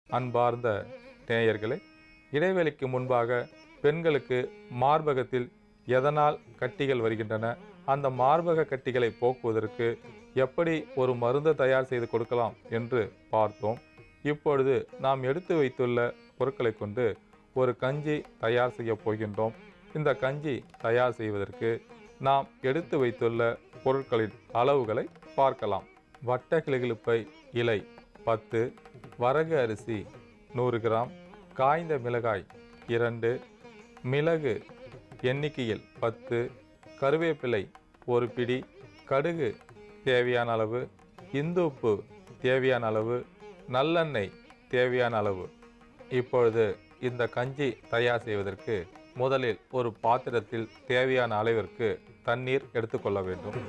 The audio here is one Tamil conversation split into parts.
அன்பார்ந்த நேயர்களே இடைவெளிக்கு முன்பாக பெண்களுக்கு மார்பகத்தில் எதனால் கட்டிகள் வருகின்றன அந்த மார்பக கட்டிகளை போக்குவதற்கு எப்படி ஒரு மருந்து தயார் செய்து கொடுக்கலாம் என்று பார்த்தோம் இப்பொழுது நாம் எடுத்து வைத்துள்ள பொருட்களை கொண்டு ஒரு கஞ்சி தயார் செய்ய போகின்றோம் இந்த கஞ்சி தயார் செய்வதற்கு நாம் எடுத்து வைத்துள்ள பொருட்களின் அளவுகளை பார்க்கலாம் வட்ட கிளுகிழுப்பை இலை பத்து வரகு அரிசி நூறு கிராம் காய்ந்த மிளகாய் இரண்டு மிளகு எண்ணிக்கையில் பத்து கருவேப்பிலை ஒரு பிடி கடுகு தேவையான அளவு இந்து உப்பு தேவையான அளவு நல்லெண்ணெய் தேவையான அளவு இப்பொழுது இந்த கஞ்சி தயார் செய்வதற்கு முதலில் ஒரு பாத்திரத்தில் தேவையான அளவிற்கு தண்ணீர் எடுத்துக்கொள்ள வேண்டும்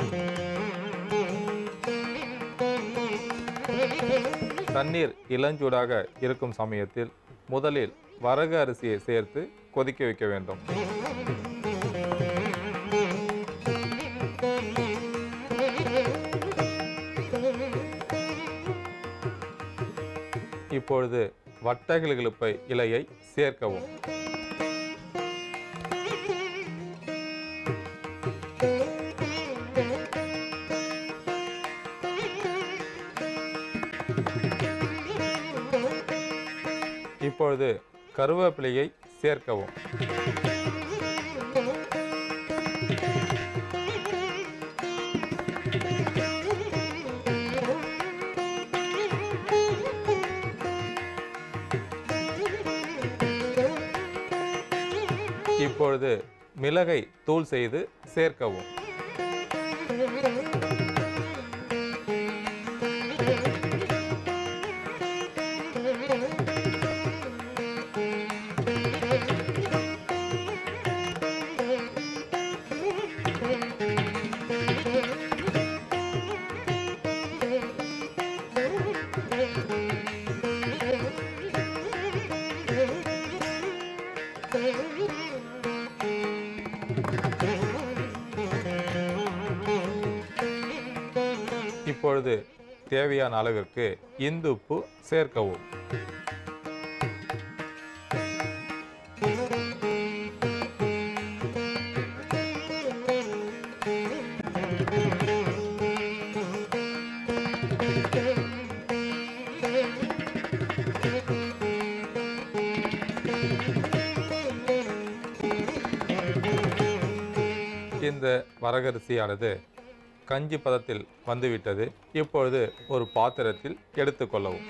தண்ணீர் இளஞ்சூடாக இருக்கும் சமயத்தில் முதலில் வரகு அரிசியை சேர்த்து கொதிக்க வைக்க வேண்டும் இப்பொழுது வட்டகிளுகிழுப்பை இலையை சேர்க்கவும் இப்பொழுது கருவேப்பிலையை சேர்க்கவும் இப்பொழுது மிளகை தூள் செய்து சேர்க்கவும் இப்பொழுது தேவையான அளவிற்கு இந்துப்பு சேர்க்கவும் இந்த வரகரிசியானது கஞ்சி பதத்தில் வந்துவிட்டது இப்பொழுது ஒரு பாத்திரத்தில் எடுத்துக்கொள்ளவும்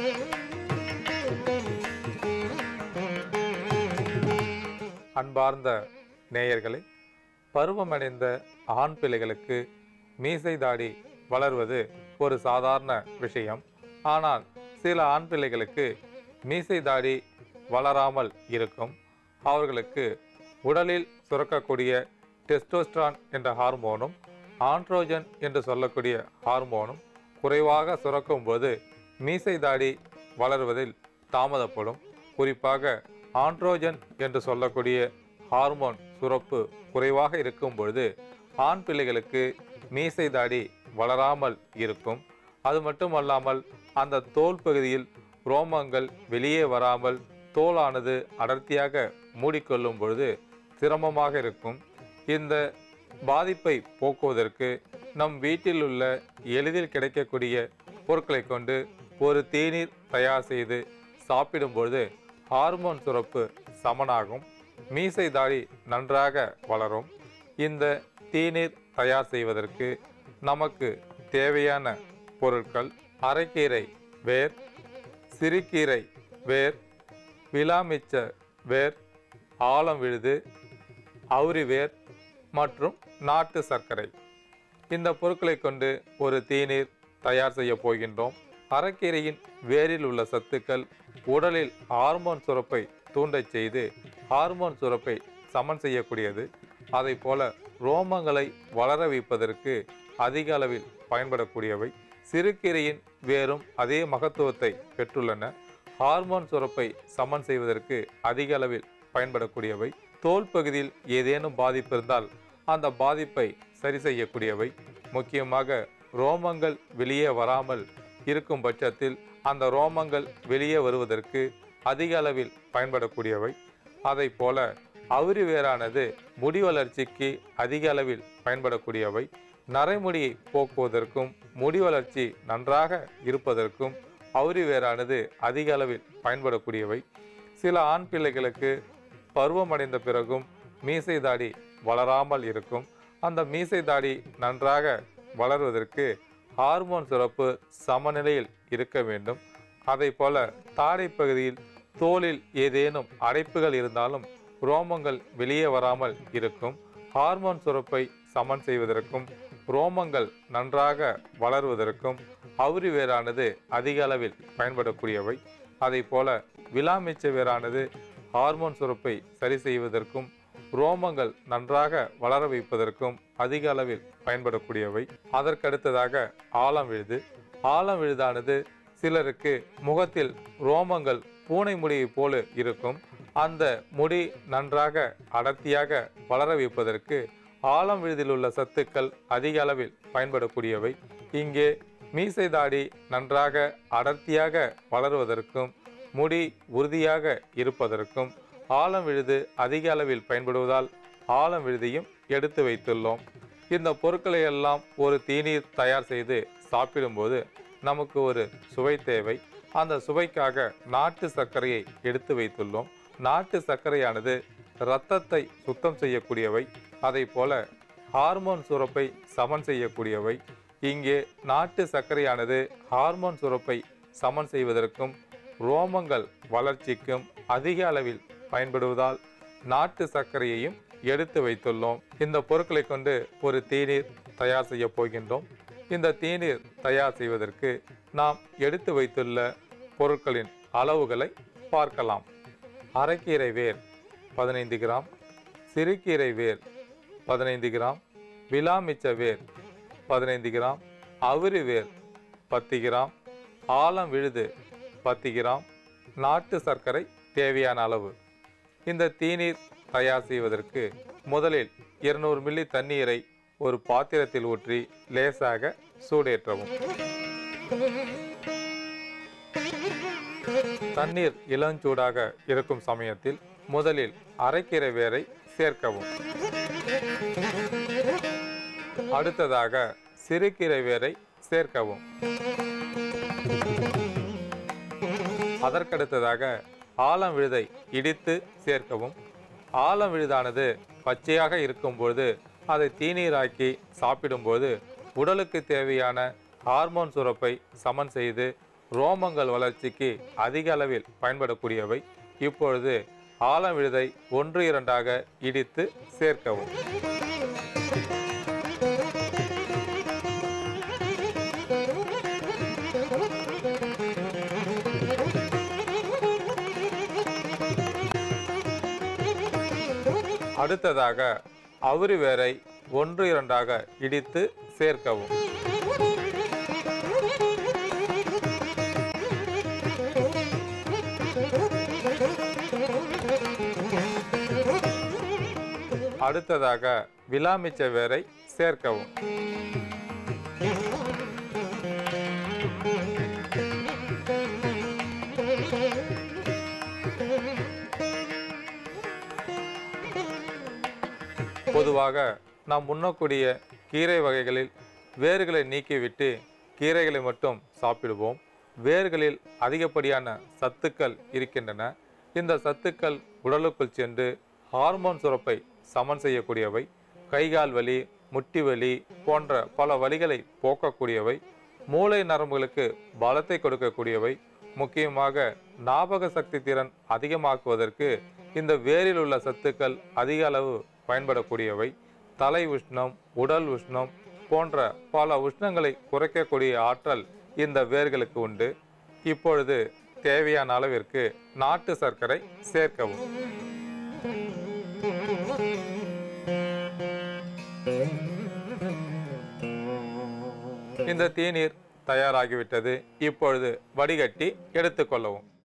அன்பார்ந்த நேயர்களே பருவமடைந்த ஆண் பிள்ளைகளுக்கு மீசை தாடி வளர்வது ஒரு சாதாரண விஷயம் ஆனால் சில ஆண் பிள்ளைகளுக்கு மீசை தாடி வளராமல் இருக்கும் அவர்களுக்கு உடலில் சுரக்கக்கூடிய டெஸ்டோஸ்ட்ரான் என்ற ஹார்மோனும் ஆண்ட்ரோஜன் என்று சொல்லக்கூடிய ஹார்மோனும் குறைவாக சுரக்கும் போது மீசை தாடி வளருவதில் தாமதப்படும் குறிப்பாக ஆண்ட்ரோஜன் என்று சொல்லக்கூடிய ஹார்மோன் சுரப்பு குறைவாக இருக்கும் பொழுது ஆண் பிள்ளைகளுக்கு மீசை தாடி வளராமல் இருக்கும் அது மட்டுமல்லாமல் அந்த தோல் பகுதியில் ரோமங்கள் வெளியே வராமல் தோலானது அடர்த்தியாக மூடிக்கொள்ளும் பொழுது சிரமமாக இருக்கும் இந்த பாதிப்பை போக்குவதற்கு நம் வீட்டில் உள்ள எளிதில் கிடைக்கக்கூடிய பொருட்களை கொண்டு ஒரு தேநீர் தயார் செய்து சாப்பிடும்பொழுது ஹார்மோன் சுரப்பு சமனாகும் மீசை தாடி நன்றாக வளரும் இந்த தேநீர் தயார் செய்வதற்கு நமக்கு தேவையான பொருட்கள் அரைக்கீரை வேர் சிறுகீரை வேர் விலாமிச்ச வேர் ஆலம் விழுது அவுரி வேர் மற்றும் நாட்டு சர்க்கரை இந்த பொருட்களை கொண்டு ஒரு தேநீர் தயார் செய்ய போகின்றோம் அரைக்கீரையின் வேரில் உள்ள சத்துக்கள் உடலில் ஹார்மோன் சுரப்பை தூண்டச் செய்து ஹார்மோன் சுரப்பை சமன் செய்யக்கூடியது அதை போல ரோமங்களை வளர வைப்பதற்கு அதிக அளவில் பயன்படக்கூடியவை சிறுகீரையின் வேரும் அதே மகத்துவத்தை பெற்றுள்ளன ஹார்மோன் சுரப்பை சமன் செய்வதற்கு அதிக அளவில் பயன்படக்கூடியவை தோல் பகுதியில் ஏதேனும் பாதிப்பு இருந்தால் அந்த பாதிப்பை சரி செய்யக்கூடியவை முக்கியமாக ரோமங்கள் வெளியே வராமல் இருக்கும் பட்சத்தில் அந்த ரோமங்கள் வெளியே வருவதற்கு அதிக அளவில் பயன்படக்கூடியவை அதை போல அவுரி வேரானது முடி வளர்ச்சிக்கு அதிக அளவில் பயன்படக்கூடியவை நரைமுடியை போக்குவதற்கும் முடி வளர்ச்சி நன்றாக இருப்பதற்கும் அவுரி வேரானது அதிக அளவில் பயன்படக்கூடியவை சில ஆண் பிள்ளைகளுக்கு பருவமடைந்த பிறகும் மீசை தாடி வளராமல் இருக்கும் அந்த மீசை தாடி நன்றாக வளர்வதற்கு ஹார்மோன் சுரப்பு சமநிலையில் இருக்க வேண்டும் அதை போல தாடை பகுதியில் தோலில் ஏதேனும் அடைப்புகள் இருந்தாலும் ரோமங்கள் வெளியே வராமல் இருக்கும் ஹார்மோன் சுரப்பை சமன் செய்வதற்கும் ரோமங்கள் நன்றாக வளர்வதற்கும் அவுரி வேரானது அதிக அளவில் பயன்படக்கூடியவை அதை போல விலாமிச்ச வேரானது ஹார்மோன் சுரப்பை சரி செய்வதற்கும் ரோமங்கள் நன்றாக வளர வைப்பதற்கும் அதிக அளவில் பயன்படக்கூடியவை அதற்கடுத்ததாக ஆலம் விழுது ஆலம் விழுதானது சிலருக்கு முகத்தில் ரோமங்கள் பூனை முடியைப் போல இருக்கும் அந்த முடி நன்றாக அடர்த்தியாக வளர வைப்பதற்கு ஆலம் விழுதில் உள்ள சத்துக்கள் அதிக அளவில் பயன்படக்கூடியவை இங்கே மீசை தாடி நன்றாக அடர்த்தியாக வளருவதற்கும் முடி உறுதியாக இருப்பதற்கும் ஆலம் விழுது அதிக அளவில் பயன்படுவதால் ஆலம் விழுதியும் எடுத்து வைத்துள்ளோம் இந்த பொருட்களை எல்லாம் ஒரு தீநீர் தயார் செய்து சாப்பிடும்போது நமக்கு ஒரு சுவை தேவை அந்த சுவைக்காக நாட்டு சர்க்கரையை எடுத்து வைத்துள்ளோம் நாட்டு சர்க்கரையானது இரத்தத்தை சுத்தம் செய்யக்கூடியவை அதை போல ஹார்மோன் சுரப்பை சமன் செய்யக்கூடியவை இங்கே நாட்டு சர்க்கரையானது ஹார்மோன் சுரப்பை சமன் செய்வதற்கும் ரோமங்கள் வளர்ச்சிக்கும் அதிக அளவில் பயன்படுவதால் நாட்டு சர்க்கரையையும் எடுத்து வைத்துள்ளோம் இந்த பொருட்களை கொண்டு ஒரு தேநீர் தயார் செய்ய போகின்றோம் இந்த தேநீர் தயார் செய்வதற்கு நாம் எடுத்து வைத்துள்ள பொருட்களின் அளவுகளை பார்க்கலாம் அரைக்கீரை வேர் பதினைந்து கிராம் சிறுகீரை வேர் பதினைந்து கிராம் விலாமிச்ச வேர் பதினைந்து கிராம் அவுரி வேர் பத்து கிராம் ஆலம் விழுது பத்து கிராம் நாட்டு சர்க்கரை தேவையான அளவு இந்த தீநீர் தயார் செய்வதற்கு முதலில் 200 மில்லி தண்ணீரை ஒரு பாத்திரத்தில் ஊற்றி லேசாக சூடேற்றவும் தண்ணீர் இளஞ்சூடாக இருக்கும் சமயத்தில் முதலில் அரைக்கீரை வேரை சேர்க்கவும் அடுத்ததாக சிறுகீரை வேரை சேர்க்கவும் அதற்கடுத்ததாக ஆலம் விழுதை இடித்து சேர்க்கவும் ஆலம் விழுதானது பச்சையாக இருக்கும்பொழுது அதை தீநீராக்கி சாப்பிடும்போது உடலுக்கு தேவையான ஹார்மோன் சுரப்பை சமன் செய்து ரோமங்கள் வளர்ச்சிக்கு அதிக அளவில் பயன்படக்கூடியவை இப்பொழுது ஆலம் விழுதை ஒன்று இரண்டாக இடித்து சேர்க்கவும் அடுத்ததாக அவுரி வேரை ஒன்று இரண்டாக இடித்து சேர்க்கவும் அடுத்ததாக விலாமிச்ச வேரை சேர்க்கவும் பொதுவாக நாம் உண்ணக்கூடிய கீரை வகைகளில் வேர்களை நீக்கிவிட்டு கீரைகளை மட்டும் சாப்பிடுவோம் வேர்களில் அதிகப்படியான சத்துக்கள் இருக்கின்றன இந்த சத்துக்கள் உடலுக்குள் சென்று ஹார்மோன் சுரப்பை சமன் செய்யக்கூடியவை கைகால் வலி முட்டி வலி போன்ற பல வலிகளை போக்கக்கூடியவை மூளை நரம்புகளுக்கு பலத்தை கொடுக்கக்கூடியவை முக்கியமாக ஞாபக சக்தி திறன் அதிகமாக்குவதற்கு இந்த வேரில் உள்ள சத்துக்கள் அதிக அளவு பயன்படக்கூடியவை தலை உஷ்ணம் உடல் உஷ்ணம் போன்ற பல உஷ்ணங்களை குறைக்கக்கூடிய ஆற்றல் இந்த வேர்களுக்கு உண்டு இப்பொழுது தேவையான அளவிற்கு நாட்டு சர்க்கரை சேர்க்கவும் இந்த தேநீர் தயாராகிவிட்டது இப்பொழுது வடிகட்டி எடுத்துக்கொள்ளவும்